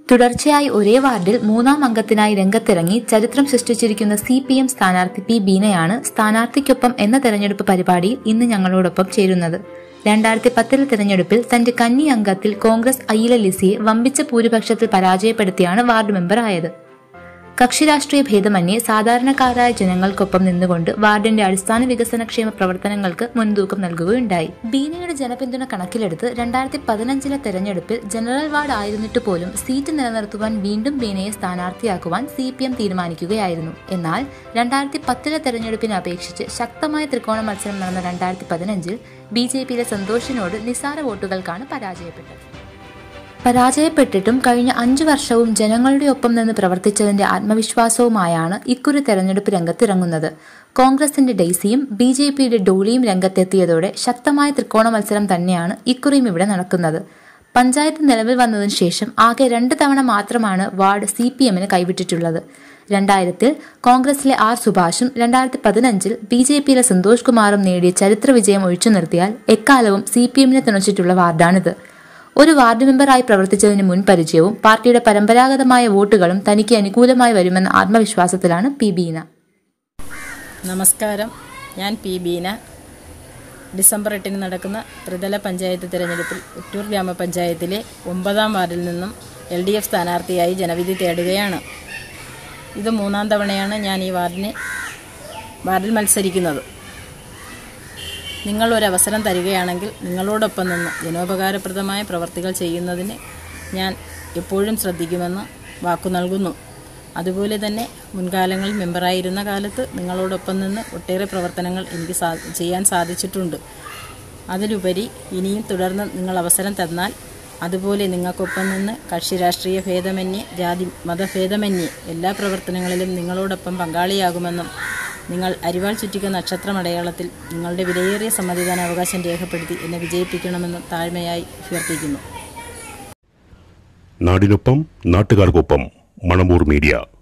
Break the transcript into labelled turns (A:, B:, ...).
A: തുടർച്ചയായി ഒരേ വാർഡിൽ മൂന്നാം അംഗത്തിനായി രംഗത്തിറങ്ങി ചരിത്രം സൃഷ്ടിച്ചിരിക്കുന്ന സി പി എം സ്ഥാനാർത്ഥി പി ബീനയാണ് സ്ഥാനാർത്ഥിക്കൊപ്പം എന്ന തെരഞ്ഞെടുപ്പ് പരിപാടിയിൽ ഇന്ന് ഞങ്ങളോടൊപ്പം ചേരുന്നത് രണ്ടായിരത്തി പത്തിലെ തെരഞ്ഞെടുപ്പിൽ തന്റെ കന്നി അംഗത്തിൽ കോൺഗ്രസ് അയ്യില ലിസിയെ വമ്പിച്ച ഭൂരിപക്ഷത്തിൽ പരാജയപ്പെടുത്തിയാണ് വാർഡ് മെമ്പർ ആയത് കക്ഷി രാഷ്ട്രീയ ഭേദമന്യേ സാധാരണക്കാരായ ജനങ്ങൾക്കൊപ്പം നിന്നുകൊണ്ട് വാർഡിന്റെ അടിസ്ഥാന വികസനക്ഷേമ പ്രവർത്തനങ്ങൾക്ക് മുൻതൂക്കം നൽകുകയുണ്ടായി ബീനയുടെ ജനപിന്തുണ കണക്കിലെടുത്ത് രണ്ടായിരത്തി പതിനഞ്ചിലെ തെരഞ്ഞെടുപ്പിൽ ജനറൽ വാർഡ് ആയിരുന്നിട്ട് പോലും സീറ്റ് നിലനിർത്തുവാൻ വീണ്ടും ബീനയെ സ്ഥാനാർത്ഥിയാക്കുവാൻ സി പി എം തീരുമാനിക്കുകയായിരുന്നു എന്നാൽ രണ്ടായിരത്തി പത്തിലെ തെരഞ്ഞെടുപ്പിനെ അപേക്ഷിച്ച് ശക്തമായ ത്രികോണ മത്സരം നടന്ന രണ്ടായിരത്തി പതിനഞ്ചിൽ ബി ജെ പിയിലെ സന്തോഷിനോട് നിസ്സാര വോട്ടുകൾക്കാണ് പരാജയപ്പെട്ടത് പരാജയപ്പെട്ടിട്ടും കഴിഞ്ഞ അഞ്ചു വർഷവും ജനങ്ങളുടെ ഒപ്പം നിന്ന് പ്രവർത്തിച്ചതിന്റെ ആത്മവിശ്വാസവുമായാണ് ഇക്കുറി തെരഞ്ഞെടുപ്പ് രംഗത്തിറങ്ങുന്നത് കോൺഗ്രസിന്റെ ഡെയ്സിയും ബി ജെ പിയുടെ ഡോളിയും രംഗത്തെത്തിയതോടെ ശക്തമായ ത്രികോണ മത്സരം തന്നെയാണ് ഇക്കുറിയും ഇവിടെ നടക്കുന്നത് പഞ്ചായത്ത് നിലവിൽ വന്നതിനു ശേഷം ആകെ രണ്ട് തവണ മാത്രമാണ് വാർഡ് സി പി എമ്മിന് കൈവിട്ടിട്ടുള്ളത് രണ്ടായിരത്തിൽ കോൺഗ്രസിലെ ആർ സുഭാഷും രണ്ടായിരത്തി പതിനഞ്ചിൽ ബി ജെ പിയിലെ സന്തോഷ് കുമാറും നേടിയ ചരിത്ര വിജയം ഒഴിച്ചു നിർത്തിയാൽ എക്കാലവും സി പി എമ്മിനെ തുണച്ചിട്ടുള്ള വാർഡാണിത് ഒരു വാർഡ് മെമ്പറായി പ്രവർത്തിച്ചതിന് മുൻ പരിചയവും പാർട്ടിയുടെ പരമ്പരാഗതമായ വോട്ടുകളും തനിക്ക് അനുകൂലമായി വരുമെന്ന ആത്മവിശ്വാസത്തിലാണ് പി ബീന
B: നമസ്കാരം ഞാൻ പി ബീന ഡിസംബർ എട്ടിന് നടക്കുന്ന ത്രിതല പഞ്ചായത്ത് തിരഞ്ഞെടുപ്പിൽ ഉറ്റൂർ ഗ്രാമപഞ്ചായത്തിലെ ഒമ്പതാം വാർഡിൽ നിന്നും എൽ ഡി എഫ് സ്ഥാനാർത്ഥിയായി ജനവിധി തേടുകയാണ് ഇത് മൂന്നാം തവണയാണ് ഞാൻ ഈ വാർഡിന് വാർഡിൽ മത്സരിക്കുന്നത് നിങ്ങൾ ഒരു അവസരം തരികയാണെങ്കിൽ നിങ്ങളോടൊപ്പം നിന്ന് ജനോപകാരപ്രദമായ പ്രവർത്തികൾ ചെയ്യുന്നതിന് ഞാൻ എപ്പോഴും ശ്രദ്ധിക്കുമെന്ന് വാക്കു നൽകുന്നു അതുപോലെ തന്നെ മുൻകാലങ്ങളിൽ മെമ്പറായിരുന്ന കാലത്ത് നിങ്ങളോടൊപ്പം നിന്ന് ഒട്ടേറെ പ്രവർത്തനങ്ങൾ എനിക്ക് സാ ചെയ്യാൻ സാധിച്ചിട്ടുണ്ട് അതിലുപരി ഇനിയും തുടർന്ന് നിങ്ങൾ അവസരം തന്നാൽ അതുപോലെ നിങ്ങൾക്കൊപ്പം നിന്ന് കക്ഷി രാഷ്ട്രീയ ഭേദമന്യേ ജാതി മതഭേദമന്യേ എല്ലാ പ്രവർത്തനങ്ങളിലും നിങ്ങളോടൊപ്പം പങ്കാളിയാകുമെന്നും നിങ്ങൾ അരിവാൾ ചുറ്റിക നക്ഷത്രമടയാളത്തിൽ നിങ്ങളുടെ വിലയേറിയ സമ്മതിദാനാവകാശം രേഖപ്പെടുത്തി എന്നെ വിജയിപ്പിക്കണമെന്ന് താഴ്മയായി അഭ്യർത്ഥിക്കുന്നു
C: നാടിനൊപ്പം നാട്ടുകാർക്കൊപ്പം മണമൂർ മീഡിയ